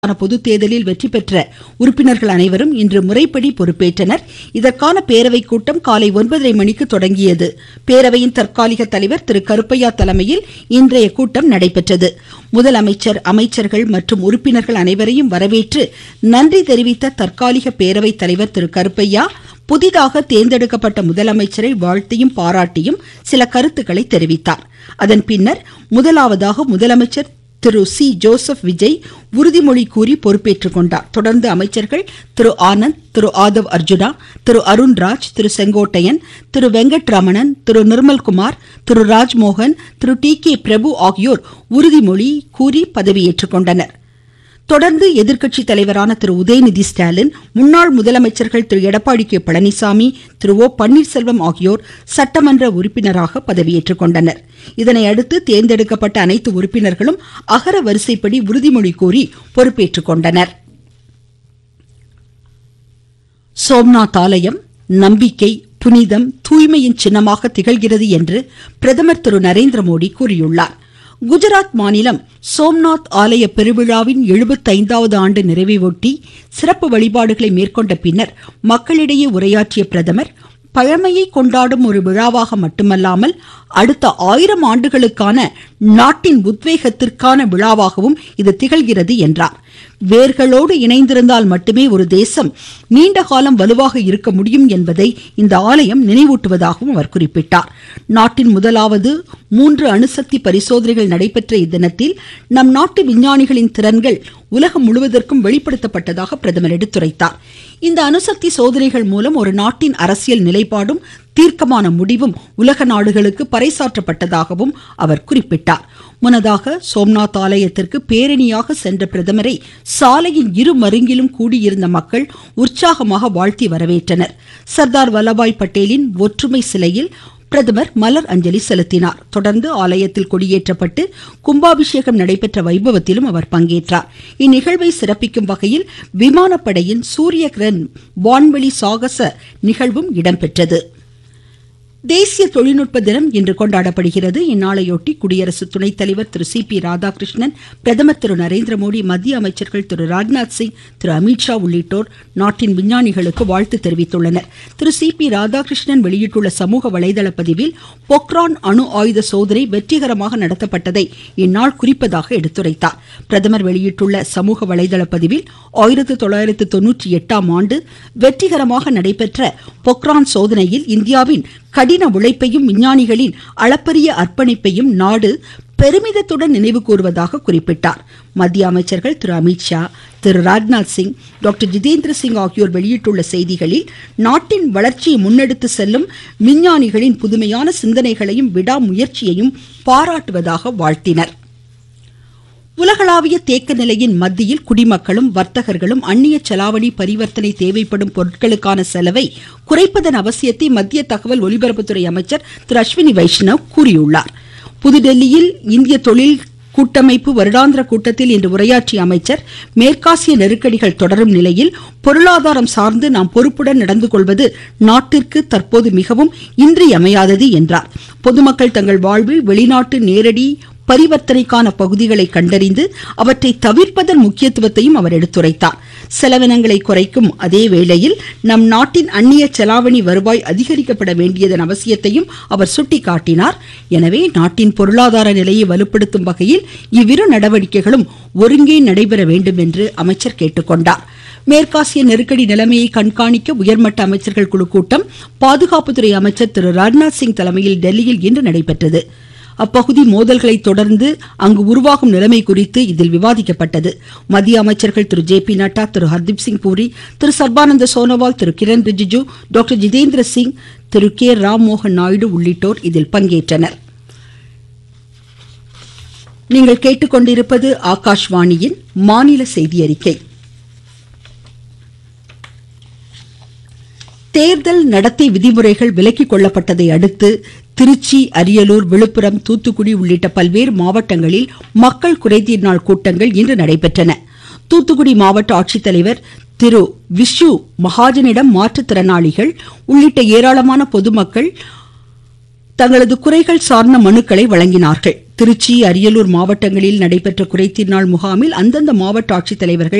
பொது தேர்தலில் வெற்றி பெற்ற உறுப்பினர்கள் அனைவரும் இன்று முறைப்படி பொறுப்பேற்றனர் இதற்கான பேரவை கூட்டம் காலை ஒன்பதரை மணிக்கு தொடங்கியது பேரவையின் தற்காலிக தலைவர் திரு கருப்பையா தலைமையில் இன்றைய கூட்டம் நடைபெற்றது முதலமைச்சர் அமைச்சர்கள் மற்றும் உறுப்பினர்கள் அனைவரையும் வரவேற்று நன்றி தெரிவித்த தற்காலிக பேரவை தலைவர் திரு கருப்பையா புதிதாக தேர்ந்தெடுக்கப்பட்ட முதலமைச்சரை வாழ்த்தியும் பாராட்டியும் சில கருத்துக்களை தெரிவித்தார் அதன் பின்னர் முதலாவதாக முதலமைச்சர் திரு சி ஜோசப் விஜய் உறுதிமொழி கூறி பொறுப்பேற்றுக் கொண்டார் தொடர்ந்து அமைச்சர்கள் திரு ஆனந்த் திரு ஆதவ் அர்ஜுனா திரு அருண்ராஜ் திரு செங்கோட்டையன் திரு வெங்கட்ரமணன் திரு நிர்மல்குமார் திரு ராஜ்மோகன் திரு டி கே பிரபு ஆகியோர் உறுதிமொழி கூறி பதவியேற்றுக் கொண்டனர் தொடர்ந்து எதிர்க்கட்சி தலைவரான திரு உதயநிதி ஸ்டாலின் முன்னாள் முதலமைச்சர்கள் திரு எடப்பாடி கே பழனிசாமி திரு ஓ பன்னீர்செல்வம் ஆகியோர் சட்டமன்ற உறுப்பினராக பதவியேற்றுக் கொண்டனர் இதனையடுத்து தேர்ந்தெடுக்கப்பட்ட அனைத்து உறுப்பினர்களும் அகர வரிசைப்படி உறுதிமொழி கூறி பொறுப்பேற்றுக் கொண்டனர் சோம்நாத் ஆலயம் நம்பிக்கை புனிதம் தூய்மையின் சின்னமாக திகழ்கிறது என்று பிரதமர் திரு நரேந்திர மோடி கூறியுள்ளார் குஜராத் மாநிலம் சோம்நாத் ஆலய பெருவிழாவின் எழுபத்தைந்தாவது ஆண்டு நிறைவையொட்டி சிறப்பு வழிபாடுகளை மேற்கொண்ட பின்னர் மக்களிடையே உரையாற்றிய பிரதமர் பழமையை கொண்டாடும் ஒரு விழாவாக மட்டுமல்லாமல் அடுத்த ஆயிரம் ஆண்டுகளுக்கான நாட்டின் உத்வேகத்திற்கான விழாவாகவும் இது திகழ்கிறது என்றார் வேர்களோடு இணைந்திருந்தால் மட்டுமே ஒரு தேசம் நீண்ட காலம் வலுவாக இருக்க முடியும் என்பதை இந்த ஆலயம் நினைவூட்டுவதாகவும் அவர் குறிப்பிட்டார் நாட்டின் முதலாவது மூன்று அணுசக்தி பரிசோதனைகள் நடைபெற்ற இத்தினத்தில் நம் நாட்டு விஞ்ஞானிகளின் திறன்கள் உலகம் முழுவதற்கும் வெளிப்படுத்தப்பட்டதாக பிரதமர் எடுத்துரைத்தார் இந்த அணுசக்தி சோதனைகள் மூலம் ஒரு நாட்டின் அரசியல் நிலைப்பாடும் தீர்க்கமான முடிவும் உலக நாடுகளுக்கு பறைசாற்றப்பட்டதாகவும் அவர் குறிப்பிட்டார் முன்னதாக சோம்நாத் ஆலயத்திற்கு பேரணியாக சென்ற பிரதமரை சாலையின் இரு மருங்கிலும் கூடியிருந்த மக்கள் உற்சாகமாக வாழ்த்தி வரவேற்றனர் சர்தார் வல்லபாய் பட்டேலின் ஒற்றுமை சிலையில் பிரதமர் மலர் அஞ்சலி செலுத்தினார் தொடர்ந்து ஆலயத்தில் கொடியேற்றப்பட்டு கும்பாபிஷேகம் நடைபெற்ற வைபவத்திலும் அவர் பங்கேற்றார் இந்நிகழ்வை சிறப்பிக்கும் வகையில் விமானப்படையின் சூரிய கிரண் வான்வெளி சாகச நிகழ்வும் இடம்பெற்றது தேசிய தொழில்நுட்ப தினம் இன்று கொண்டாடப்படுகிறது இந்நாளையொட்டி குடியரசு துணைத் தலைவர் திரு சி பி ராதாகிருஷ்ணன் பிரதமர் திரு நரேந்திர மோடி மத்திய அமைச்சர்கள் திரு ராஜ்நாத் சிங் திரு அமித்ஷா உள்ளிட்டோர் நாட்டின் விஞ்ஞானிகளுக்கு வாழ்த்து தெரிவித்துள்ளனர் திரு சி பி ராதாகிருஷ்ணன் வெளியிட்டுள்ள சமூக வலைதள பதிவில் பொக்ரான் அணு ஆயுத சோதனை வெற்றிகரமாக நடத்தப்பட்டதை இந்நாள் குறிப்பதாக எடுத்துரைத்தார் பிரதமர் வெளியிட்டுள்ள சமூக வலைதள பதிவில் ஆயிரத்து தொள்ளாயிரத்து தொன்னூற்றி எட்டாம் ஆண்டு வெற்றிகரமாக நடைபெற்ற பொக்ரான் சோதனையில் இந்தியாவின் கடின உழைப்பையும் விஞ்ஞானிகளின் அளப்பரிய அர்ப்பணிப்பையும் நாடு பெருமிதத்துடன் நினைவு கூறுவதாக குறிப்பிட்டார் மத்திய அமைச்சர்கள் திரு அமித்ஷா திரு ராஜ்நாத் சிங் டாக்டர் ஜிதேந்திர சிங் ஆகியோர் வெளியிட்டுள்ள செய்திகளில் நாட்டின் வளர்ச்சியை முன்னெடுத்து செல்லும் விஞ்ஞானிகளின் புதுமையான சிந்தனைகளையும் விடாமுயற்சியையும் பாராட்டுவதாக வாழ்த்தினர் உலகளாவிய தேக்க நிலையின் மத்தியில் குடிமக்களும் வர்த்தகர்களும் அந்நிய செலாவணி பரிவர்த்தனை தேவைப்படும் பொருட்களுக்கான செலவை குறைப்பதன் அவசியத்தை மத்திய தகவல் ஒலிபரப்புத்துறை அமைச்சர் திரு அஸ்வினி வைஷ்ணவ் கூறியுள்ளார் புதுடெல்லியில் இந்திய தொழில் கூட்டமைப்பு வருடாந்திர கூட்டத்தில் இன்று உரையாற்றிய அமைச்சர் மேற்காசிய நெருக்கடிகள் தொடரும் நிலையில் பொருளாதாரம் சார்ந்து நாம் பொறுப்புடன் நடந்து கொள்வது நாட்டிற்கு தற்போது மிகவும் இன்றியமையாதது என்றார் பொதுமக்கள் தங்கள் வாழ்வில் வெளிநாட்டு நேரடி பரிவர்த்தனைக்கான பகுதிகளை கண்டறிந்து அவற்றை தவிர்ப்பதன் முக்கியத்துவத்தையும் அவர் எடுத்துரைத்தார் செலவினங்களை குறைக்கும் அதே வேளையில் நம் நாட்டின் அந்நிய செலாவணி வருவாய் அதிகரிக்கப்பட வேண்டியதன் அவசியத்தையும் அவர் சுட்டிக்காட்டினார் எனவே நாட்டின் பொருளாதார நிலையை வலுப்படுத்தும் வகையில் இவ்விரு நடவடிக்கைகளும் ஒருங்கே நடைபெற வேண்டும் என்று அமைச்சர் கேட்டுக்கொண்டார் மேற்காசிய நெருக்கடி நிலைமையை கண்காணிக்க உயர்மட்ட அமைச்சர்கள் குழு கூட்டம் பாதுகாப்புத்துறை அமைச்சர் திரு ராஜ்நாத் சிங் தலைமையில் டெல்லியில் இன்று நடைபெற்றது அப்பகுதி மோதல்களை தொடர்ந்து அங்கு உருவாகும் நிலைமை குறித்து இதில் விவாதிக்கப்பட்டது மத்திய அமைச்சர்கள் Thiru J P Nadda Thiru Hardeep Singh Puri Thiru Sarbananda Sonowal Thiru Kiren Rijiju doctor Jitendra Singh Thiru K Rammohan Naidu உள்ளிட்டோர் இதில் பங்கேற்றனர் நீங்கள் கேட்டுக்கொண்டிருப்பது ஆகாஷ்வாணியின் மாநில செய்தி அறிக்கை தேர்தல் நடத்தை விதிமுறைகள் விலக்கிக் கொள்ளப்பட்டதை அடுத்து திருச்சி அரியலூர் விழுப்புரம் தூத்துக்குடி உள்ளிட்ட பல்வேறு மாவட்டங்களில் மக்கள் குறைதீர் நாள் கூட்டங்கள் இன்று நடைபெற்றன தூத்துக்குடி மாவட்ட ஆட்சித்தலைவர் திரு விஷ்ணு மகாஜனிடம் மாற்றுத்திறனாளிகள் உள்ளிட்ட ஏராளமான பொதுமக்கள் தங்களது குறைகள் சார்ந்த மனுக்களை வழங்கினார்கள் திருச்சி அரியலூர் மாவட்டங்களில் நடைபெற்ற குறைதீர் நாள் முகாமில் அந்தந்த மாவட்ட ஆட்சித்தலைவர்கள்